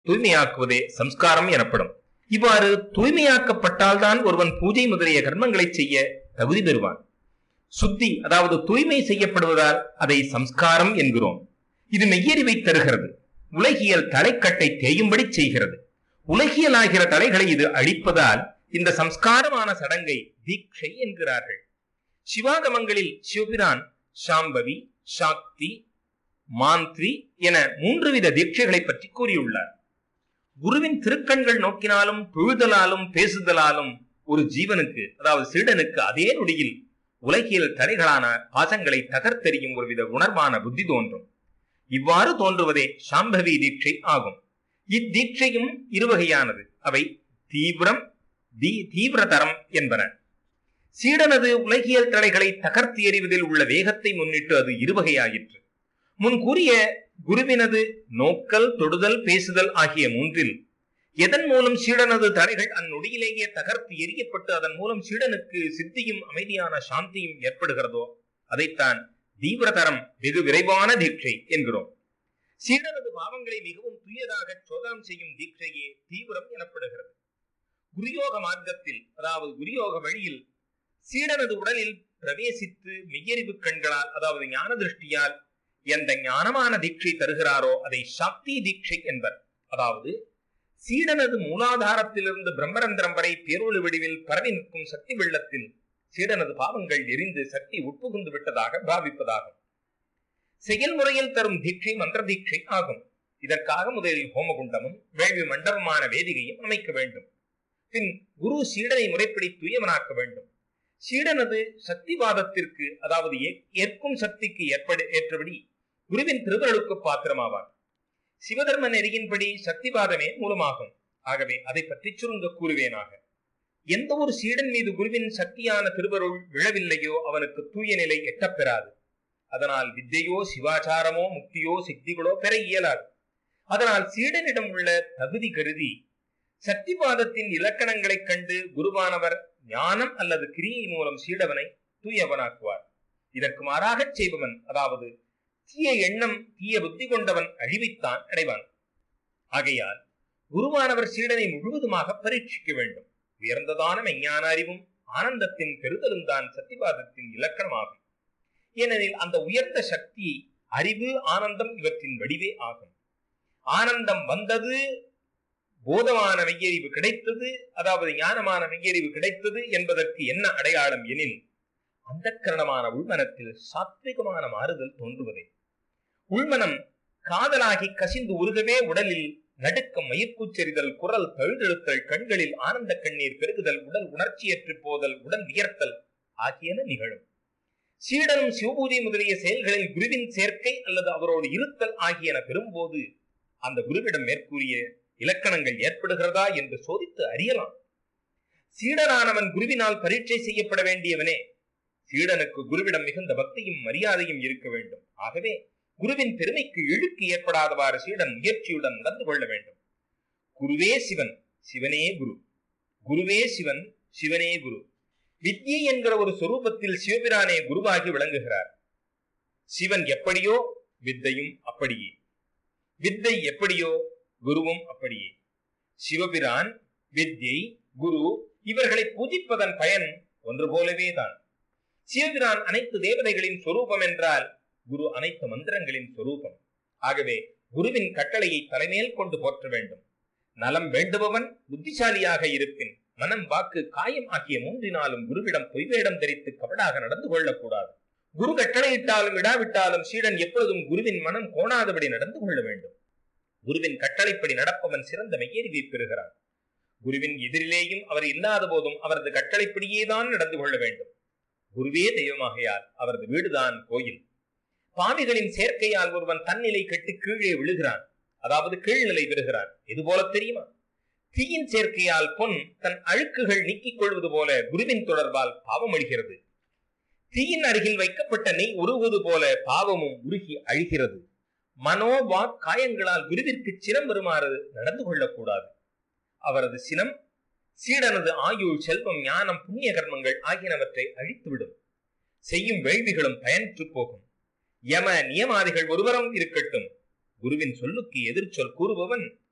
தூய்மையாக்குவதே சம்ஸ்காரம் எனப்படும் இவ்வாறு தூய்மையாக்கப்பட்டால்தான் ஒருவன் பூஜை முதலிய கர்மங்களை செய்ய தகுதி பெறுவான் சுத்தி அதாவது தூய்மை செய்யப்படுவதால் அதை சம்ஸ்காரம் என்கிறோம் இது மெய்யறிவை தருகிறது உலகியல் தலைக்கட்டை தேயும்படி செய்கிறது உலகியலாகிற தலைகளை இது அழிப்பதால் இந்த சம்ஸ்காரமான சடங்கை தீட்சை என்கிறார்கள் சிவாகமங்களில் சிவபிரான் சாம்பவி சாக்தி மாந்திரி என மூன்று வித தீட்சைகளை பற்றி கூறியுள்ளார் குருவின் திருக்கண்கள் நோக்கினாலும் தொழுதலாலும் பேசுதலாலும் ஒரு ஜீவனுக்கு அதாவது சீடனுக்கு அதே நொடியில் உலகியல் தடைகளான பாசங்களை தகர்த்தெறியும் ஒருவித உணர்வான புத்தி தோன்றும் இவ்வாறு தோன்றுவதே சாம்பவி தீட்சை ஆகும் இத்தீட்சையும் இருவகையானது அவை தீவிரம் தீ தீவிரதரம் என்பன சீடனது உலகியல் தடைகளை தகர்த்து எறிவதில் உள்ள வேகத்தை முன்னிட்டு அது இருவகையாயிற்று முன் கூறிய குருவினது நோக்கல் தொடுதல் பேசுதல் ஆகிய மூன்றில் எதன் மூலம் சீடனது தடைகள் அந்நொடியிலேயே தகர்த்து எரியப்பட்டு அதன் மூலம் சீடனுக்கு சித்தியும் அமைதியான சாந்தியும் ஏற்படுகிறதோ அதைத்தான் தீவிரதரம் வெகு விரைவான தீட்சை என்கிறோம் சீடனது பாவங்களை மிகவும் துயதாக சோதனம் செய்யும் தீட்சையே தீவிரம் எனப்படுகிறது குருயோக மார்க்கத்தில் அதாவது குருயோக வழியில் சீடனது உடலில் பிரவேசித்து மெய்யறிவு கண்களால் அதாவது ஞான திருஷ்டியால் எந்த ஞானமான தீட்சை தருகிறாரோ அதை சக்தி தீட்சை என்பர் அதாவது சீடனது மூலாதாரத்திலிருந்து பிரம்மரந்திரம் வரை பேரொழு வடிவில் பரவி நிற்கும் சக்தி வெள்ளத்தில் சீடனது பாவங்கள் எரிந்து சக்தி உட்புகுந்து விட்டதாக பாவிப்பதாகும் செயல்முறையில் தரும் தீட்சை மந்திர தீட்சை ஆகும் இதற்காக முதலில் ஹோமகுண்டமும் வேள்வி மண்டபமான வேதிகையும் அமைக்க வேண்டும் பின் குரு சீடனை முறைப்படி தூயவனாக்க வேண்டும் சீடனது சக்திவாதத்திற்கு அதாவது ஏற்கும் சக்திக்கு ஏற்படு ஏற்றபடி குருவின் திருவருளுக்கு பாத்திரமாவார் சிவதர்ம நெறியின்படி சக்திவாதமே மூலமாகும் ஆகவே அதை பற்றி சுருங்க கூறுவேனாக எந்த ஒரு சீடன் மீது குருவின் சக்தியான திருவருள் விழவில்லையோ அவனுக்கு தூய நிலை எட்டப்பெறாது அதனால் வித்தையோ சிவாச்சாரமோ முக்தியோ சித்திகளோ பெற இயலாது அதனால் சீடனிடம் உள்ள தகுதி கருதி சக்திவாதத்தின் இலக்கணங்களைக் கண்டு குருவானவர் ஞானம் அல்லது கிரியை மூலம் சீடவனை தூயவனாக்குவார் இதற்கு மாறாகச் செய்பவன் அதாவது தீய எண்ணம் தீய புத்தி கொண்டவன் அழிவைத்தான் அடைவான் ஆகையால் குருவானவர் சீடனை முழுவதுமாக பரீட்சிக்க வேண்டும் உயர்ந்ததான மெஞ்ஞான அறிவும் ஆனந்தத்தின் பெறுதலும் தான் சத்திவாதத்தின் இலக்கணமாகும் ஏனெனில் அந்த உயர்ந்த சக்தி அறிவு ஆனந்தம் இவற்றின் வடிவே ஆகும் ஆனந்தம் வந்தது போதமான மெய்யறிவு கிடைத்தது அதாவது ஞானமான மெய்யறிவு கிடைத்தது என்பதற்கு என்ன அடையாளம் எனில் அந்த கரணமான உள்மனத்தில் சாத்விகமான மாறுதல் தோன்றுவதே உள்மனம் காதலாகி கசிந்து உருகவே உடலில் நடுக்கம் மயிர்கூச்செறிதல் குரல் தழுதழுத்தல் கண்களில் ஆனந்த கண்ணீர் பெருகுதல் உடல் உணர்ச்சியற்று போதல் உடன் வியர்த்தல் ஆகியன நிகழும் சீடனும் சிவபூஜை முதலிய செயல்களில் குருவின் சேர்க்கை அல்லது அவரோடு இருத்தல் ஆகியன பெறும்போது அந்த குருவிடம் மேற்கூறிய இலக்கணங்கள் ஏற்படுகிறதா என்று சோதித்து அறியலாம் சீடனானவன் குருவினால் பரீட்சை செய்யப்பட வேண்டியவனே சீடனுக்கு குருவிடம் மிகுந்த பக்தியும் மரியாதையும் இருக்க வேண்டும் ஆகவே குருவின் பெருமைக்கு இழுக்கு ஏற்படாதவாறு சீடன் முயற்சியுடன் நடந்து கொள்ள வேண்டும் குருவே சிவன் சிவனே குரு குருவே சிவன் சிவனே குரு வித்யை என்கிற ஒரு சொரூபத்தில் சிவபிரானே குருவாகி விளங்குகிறார் சிவன் எப்படியோ வித்தையும் அப்படியே வித்தை எப்படியோ குருவும் அப்படியே சிவபிரான் வித்யை குரு இவர்களை பூஜிப்பதன் பயன் ஒன்று போலவே தான் சிவபிரான் அனைத்து தேவதைகளின் சொரூபம் என்றால் குரு அனைத்து மந்திரங்களின் சொரூபம் ஆகவே குருவின் கட்டளையை தலைமேல் கொண்டு போற்ற வேண்டும் நலம் வேண்டுபவன் புத்திசாலியாக இருப்பின் மனம் வாக்கு காயம் ஆகிய மூன்றினாலும் குருவிடம் பொய்வேடம் தரித்து கபடாக நடந்து கொள்ளக்கூடாது குரு கட்டளையிட்டாலும் இடாவிட்டாலும் சீடன் எப்பொழுதும் குருவின் மனம் கோணாதபடி நடந்து கொள்ள வேண்டும் குருவின் கட்டளைப்படி நடப்பவன் சிறந்த மெய்யறிவை பெறுகிறான் குருவின் எதிரிலேயும் அவர் இல்லாத போதும் அவரது கட்டளைப்படியேதான் நடந்து கொள்ள வேண்டும் குருவே தெய்வமாகையால் அவரது வீடுதான் கோயில் பாவிகளின் சேர்க்கையால் ஒருவன் தன்னிலை கெட்டு கீழே விழுகிறான் அதாவது கீழ்நிலை பெறுகிறான் இது போல தெரியுமா தீயின் சேர்க்கையால் பொன் தன் அழுக்குகள் நீக்கிக் கொள்வது போல குருவின் தொடர்பால் பாவம் அழிகிறது தீயின் அருகில் வைக்கப்பட்ட நெய் உருகுவது போல பாவமும் உருகி அழிகிறது மனோ வாக் காயங்களால் குருவிற்கு சினம் வருமாறு நடந்து கொள்ளக்கூடாது அவரது சினம் சீடனது ஆயுள் செல்வம் ஞானம் புண்ணிய கர்மங்கள் ஆகியனவற்றை அழித்துவிடும் செய்யும் வேள்விகளும் பயனற்று போகும் யம நியமாதிகள் ஒருவரும் இருக்கட்டும் குருவின் சொல்லுக்கு எதிர்ச்சொல் கூறுபவன்